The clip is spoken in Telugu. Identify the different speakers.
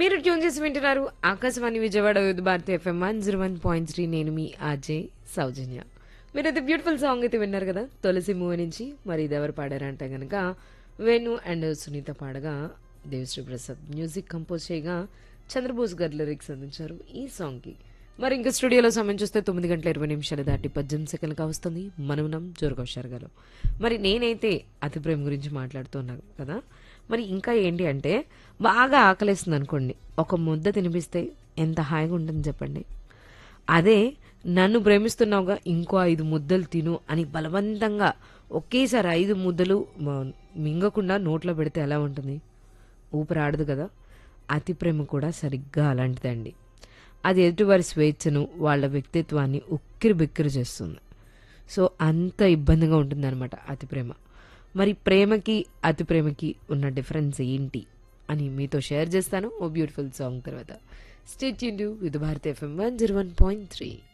Speaker 1: మీరు ట్యూన్ చేసి వింటున్నారు Akashvani Vijayawada youth Bharati FM one zero one point three నేను మీ అజయ్ సౌజన్య మీరైతే బ్యూటిఫుల్ సాంగ్ అయితే విన్నారు కదా తులసి మూవీ నుంచి మరి ఇది ఎవరు పాడారంటే గనక వేణు అండ్ సునీత పాడగా దేవశ్రీ ప్రసాద్ మ్యూజిక్ కంపోజ్ చేయగా చంద్రబోస్ గారు లిరిక్స్ అందించారు ఈ సాంగ్కి మరి ఇంకా స్టూడియోలో సమయం చూస్తే తొమ్మిది గంటల ఇరవై నిమిషాలు దాటి పద్దెనిమిది సెకండ్లుగా వస్తుంది మనమునం జోరుకౌషార్ గారు మరి నేనైతే అతి ప్రేమ గురించి మాట్లాడుతున్నాను కదా మరి ఇంకా ఏంటి అంటే బాగా ఆకలేస్తుంది అనుకోండి ఒక ముద్ద తినిపిస్తే ఎంత హాయిగా ఉంటుంది చెప్పండి అదే నన్ను ప్రేమిస్తున్నావుగా ఇంకో ఐదు ముద్దలు తిను అని బలవంతంగా ఒకేసారి ఐదు ముద్దలు మ- మింగకుండా నోట్లో పెడితే ఎలా ఉంటుంది ఊపిరాడదు కదా అతి ప్రేమ కూడా సరిగ్గా అలాంటిదండి అది ఎదుటివారి స్వేచ్ఛను వాళ్ళ వ్యక్తిత్వాన్ని ఉక్కిరి బిక్కిరి చేస్తుంది సో అంత ఇబ్బందిగా ఉంటుందన్నమాట అతి ప్రేమ మరి ప్రేమకి అతి ప్రేమకి ఉన్న డిఫరెన్స్ ఏంటి అని మీతో షేర్ చేస్తాను ఓ బ్యూటిఫుల్ సాంగ్ తర్వాత స్టేట్ యూన్ with Bharati FM one zero one point three